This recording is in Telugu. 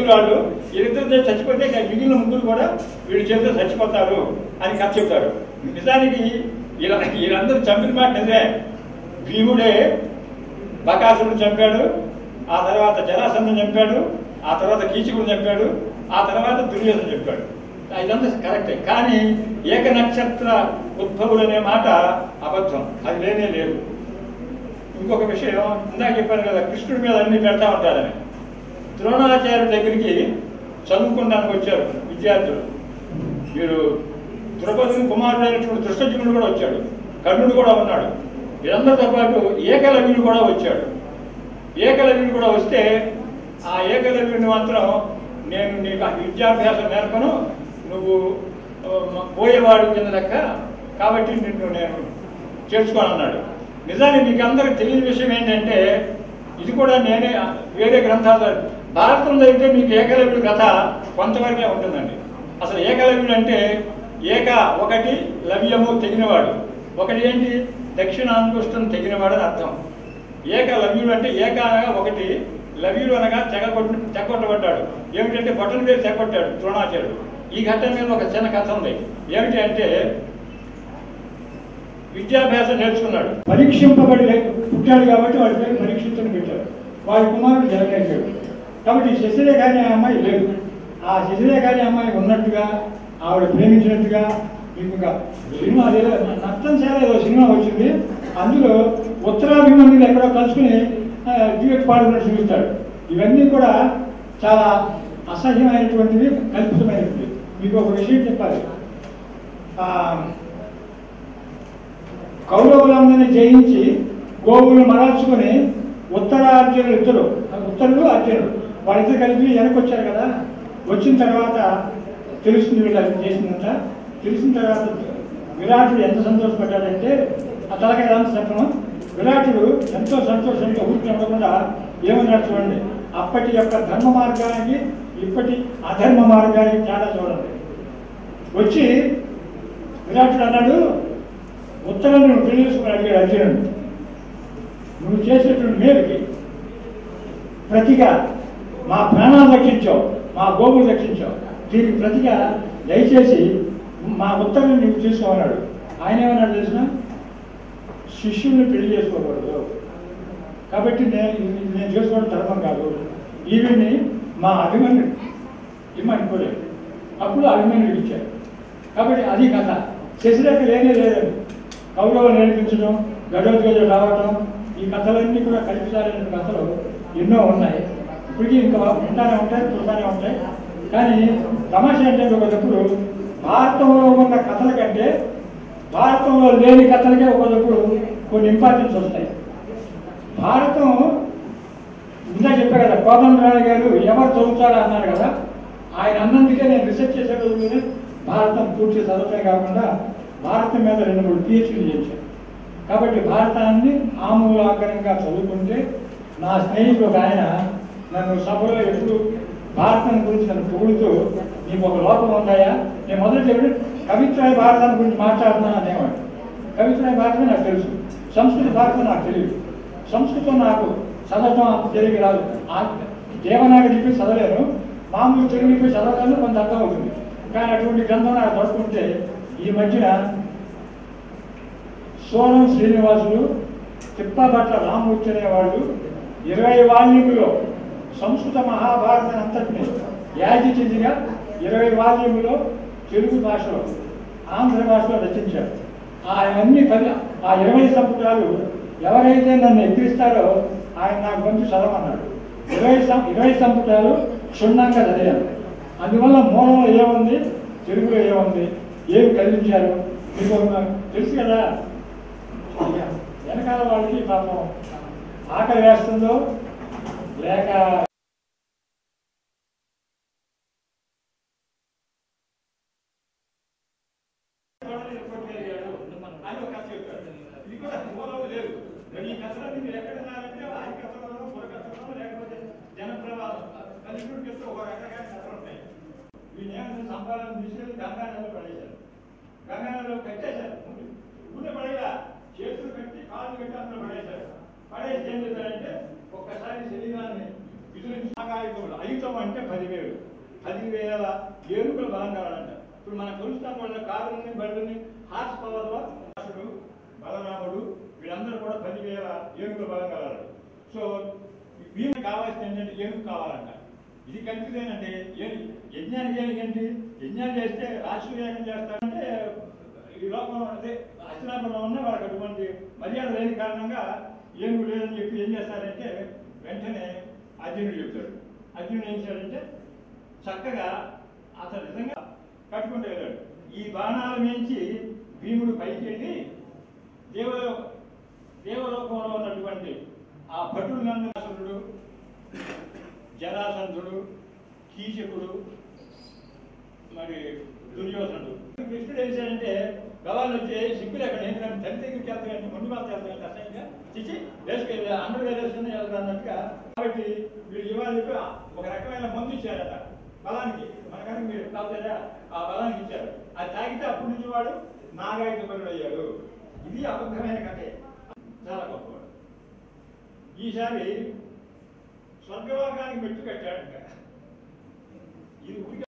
ముగ్గురు వాళ్ళు వీళ్ళిద్దరు చచ్చిపోతే ఇక మిగిలిన ముగ్గురు కూడా వీళ్ళు చేతితో చచ్చిపోతారు అని కథ చెప్తారు నిజానికి వీళ్ళ వీళ్ళందరూ చంపిన మాట నిజమే భీముడే బకాసురుడు చంపాడు ఆ తర్వాత జరాసంధం చంపాడు ఆ తర్వాత కీచకుడు చంపాడు ఆ తర్వాత దుర్యోధన చెప్పాడు ఇదంతా కరెక్టే కానీ ఏక నక్షత్ర ఉద్భవులు అనే మాట అబద్ధం అది లేనే లేదు ఇంకొక విషయం ఇందాక చెప్పాను కదా కృష్ణుడి మీద అన్ని పెడతా ఉంటారని ద్రోణాచార్య దగ్గరికి చదువుకోవడానికి వచ్చారు విద్యార్థులు వీరు ద్రౌపదిని కుమారుడైనటువంటి దృష్టజునుడు కూడా వచ్చాడు కర్ణుడు కూడా ఉన్నాడు వీరందరితో పాటు ఏకలవ్యుడు కూడా వచ్చాడు ఏకలవ్యుడు కూడా వస్తే ఆ ఏకలవ్యుడిని మాత్రం నేను నీకు ఆ విద్యాభ్యాసం నేర్పను నువ్వు ఆ, మ- పోయేవాడు కింద లెక్క కాబట్టి నిన్ను నేను చేర్చుకోను అన్నాడు నిజానికి మీకు అందరికి తెలియని విషయం ఏంటంటే ఇది కూడా నేనే వేరే గ్రంథాలు భారతంలో అయితే మీకు ఏకలవ్యుడు కథ కొంతవరకే ఉంటుందండి అసలు ఏకలవ్యుడు అంటే ఏక ఒకటి లవ్యము తెగినవాడు ఒకటి ఏంటి దక్షిణాంగుష్టం తెగినవాడు అని అర్థం ఏక లవ్యుడు అంటే ఏక అనగా ఒకటి లవ్యుడు అనగా తెగకొట్టు తెగొట్టబడ్డాడు ఏమిటంటే బొట్టల మీద తెగొట్టాడు ద్రోణాచార్యుడు ఈ ఘట్టం మీద ఒక చిన్న కథ ఉంది ఏమిటి అంటే విద్యాభ్యాసం నేర్చుకున్నాడు పరీక్షింపబడి లే- పుట్టాడు కాబట్టి వాడి పేరు పరీక్షించని పెట్టాడు వాడి కుమారుడు జగనేశ్వరుడు కాబట్టి ఈ శశిరేఖ అనే అమ్మాయి లేదు ఆ శశిరేఖ అనే అమ్మాయి ఉన్నట్టుగా ఆవిడ ప్రేమించినట్టుగా మీకు ఒక సినిమా ఏదో నర్తంశాల ఏదో సినిమా వచ్చింది అందులో ఉత్తరాభిమన్యులు ఎక్కడో కలుసుకుని డ్యూయట్ పాడుకున్నట్టు చూపిస్తాడు ఇవన్నీ కూడా చాలా అసహ్యమైనటువంటివి కల్పితమైనటువంటివి మీకు ఒక విషయం చెప్పాలి ఆ, కౌరవులందరినీ జయించి గోవులు మరల్చుకొని ఉత్తరార్జునులు ఇద్దరు ఉత్తరుడు అర్జునుడు వాళ్ళిద్దరు కలిపి వెనక్కి వచ్చారు కదా వచ్చిన తర్వాత తెలుస్తుంది వీళ్ళు అది చేసిందంట తెలిసిన తర్వాత విరాటుడు ఎంత సంతోషపడ్డాడంటే ఆ తలకాయ ఎంత చెప్పను విరాటుడు ఎంతో సంతోషంతో ఊరికి ఉండకుండా ఏమన్నాడు చూడండి అప్పటి యొక్క ధర్మ మార్గానికి ఇప్పటి అధర్మ మార్గానికి తేడా చూడండి వచ్చి విరాటుడు అన్నాడు ఉత్తరం నువ్వు పెళ్లి చేసుకుని అడిగాడు అర్జునుడు నువ్వు చేసేటువంటి మేలుకి ప్రతిగా మా ప్రాణాలు రక్షించావు మా గోవులు రక్షించావు దీనికి ప్రతిగా దయచేసి మా ఉత్తరం నువ్వు చేసుకోమన్నాడు ఆయన ఏమన్నాడు తెలిసిన శిష్యుల్ని పెళ్లి చేసుకోకూడదు కాబట్టి నేను ఇది నేను చేసుకోవడం ధర్మం కాదు ఈవిడ్ని మా అభిమన్యుడు ఇమ్మనుకోలేదు అప్పుడు అభిమన్యుడు ఇచ్చారు కాబట్టి అది కథ శశిరేఖ లేనే లేదండి కౌరవ నేర్పించడం గడోద్గజ రావడం ఈ కథలన్నీ కూడా కల్పితాలైన కథలు ఎన్నో ఉన్నాయి ఇప్పటికీ ఇంకా ఉంటానే ఉంటాయి చూస్తానే ఉంటాయి కానీ తమాషా అంటే ఒకప్పుడు భారతంలో ఉన్న కథల కంటే భారతంలో లేని కథలకే ఒకప్పుడు కొన్ని ఇంపార్టెన్స్ వస్తాయి భారతం ఇందా చెప్పా కదా కోదండరావు గారు ఎవరు చదువుతారా అన్నారు కదా ఆయన అన్నందుకే నేను రీసెర్చ్ చేసే రోజులోనే భారతం పూర్తి చదవటమే కాకుండా భారతం మీద రెండు మూడు పిహెచ్డీ చేశాను కాబట్టి భారతాన్ని ఆమూలాగ్రంగా చదువుకుంటే నా స్నేహితుడు ఒక ఆయన నన్ను సభలో ఎప్పుడు భారతం గురించి నన్ను పొగుడుతూ నీకు ఒక లోపం ఉందాయా నేను మొదలు చెప్పి కవిత్రాయ భారతాన్ని గురించి మాట్లాడుతున్నాను అనేవాడు కవిత్రాయ భారతం నాకు తెలుసు సంస్కృత భారతం నాకు తెలియదు సంస్కృతం నాకు చదవటం అంత తెలివి రాదు ఆ దేవనాగరి చెప్పి చదవలేను మామూలు తెలుగు చెప్పి చదవగలను కొంత అర్థం అవుతుంది కానీ అటువంటి గ్రంథం నాకు దొరుకుంటే ఈ మధ్యన సోనం శ్రీనివాసులు తిప్పబట్ల రామూర్తి అనేవాళ్ళు ఇరవై వాల్యూములో సంస్కృత మహాభారతం అంతటిని యాజితిగా ఇరవై వాల్యూములో తెలుగు భాషలో ఆంధ్ర భాషలో రచించారు ఆ అన్ని పది ఆ ఇరవై సంపుటాలు ఎవరైతే నన్ను ఎక్కిరిస్తారో ఆయన నాకు కొంచెం చదవమన్నాడు ఇరవై సం ఇరవై సంపుటాలు క్షుణ్ణంగా చదివాను అందువల్ల మూలంలో ఏముంది తెలుగులో ఏముంది ఏమి కదిలించారు మీకు ఒక- తెలుసు కదా వెనకాల వాళ్ళకి పాపం ఆకలి వేస్తుందో లేక అని ఒక కథ చెప్పారు. ఇది కూడా మూలం లేదు. మరి ఈ కథలన్నీ మీరు ఎక్కడ విన్నారంటే ఆది కథలోనో, బుర్రకథలోనో, లేకపోతే జనప్రవాహం. కలిపురుడు చెప్తే ఒక రకరకాల కథలు ఉంటాయి. వీళ్ళు ఏమైనా సంపాదన తీసుకెళ్ళి గంగా నదిలో పడేశారు. గంగా నదిలో కట్టేశారు. ముందు ఊళ్ళో పడేలా చేతులు కట్టి కాళ్ళు కట్టి అందులో పడేశారు. పడేసి ఏం చేశారంటే ఒక్కసారి శరీరాన్ని విధులు నాగాయుధములు అయుతం అంటే పదివేలు పదివేల ఏనుగుల బలం కావాలంట ఇప్పుడు మన కొలుస్తాం వాళ్ళ కారుని బళ్ళని హార్స్ పవర్లో అసలు బలరాముడు వీళ్ళందరూ కూడా పదివేల ఏనుగుల బలం కావాలి సో వీళ్ళకి కావాల్సింది ఏంటంటే ఏనుగు కావాలంట ఇది కన్ఫ్యూజ్ ఏంటంటే ఏను యజ్ఞానికి ఏనుగండి యజ్ఞాలు చేస్తే రాష్ట్రీయంగా చేస్తారంటే ఈ లోకంలో అదే అచనాపురంలో ఉన్న వాళ్ళకి అటువంటి మర్యాద లేని కారణంగా ఏనుగు లేదని చెప్పి ఏం చేస్తారంటే వెంటనే అర్జునుడు చెప్తాడు అర్జునుడు ఏం చేశాడంటే చక్కగా అతను నిజంగా కట్టుకుంటూ వెళ్ళాడు ఈ బాణాల మించి భీముడు పైకి వెళ్ళి దేవలో దేవలోకంలో ఉన్నటువంటి ఆ భటులందరుడు జరాసంధుడు కీచకుడు మరి దుర్యోధనుడు కృష్ణుడు ఏం చేశాడంటే గవాళ్ళు వచ్చి సిగ్గులు అక్కడ ఏంటంటే తల్లి దగ్గరికి వెళ్తాయంటే ముందు వాళ్ళు వెళ్తాయంటే అసహ్యంగా చిచ్చి వేసుకెళ్ళి అందరూ వేసుకుని వెళ్తారు అన్నట్టుగా కాబట్టి వీళ్ళు ఇవాళ చెప్పి ఒక రకమైన మందు ఇచ్చారట బలానికి మనకన్నా మీరు తాగుతారా ఆ బలానికి ఇచ్చారు అది తాగితే అప్పటి నుంచి వాడు నాగాయుధ పనులు అయ్యాడు ఇది అబద్ధమైన కథే చాలా గొప్పవాడు ఈసారి స్వర్గలోకానికి మెట్టు కట్టాడు ఇంకా ఇది ఊరికే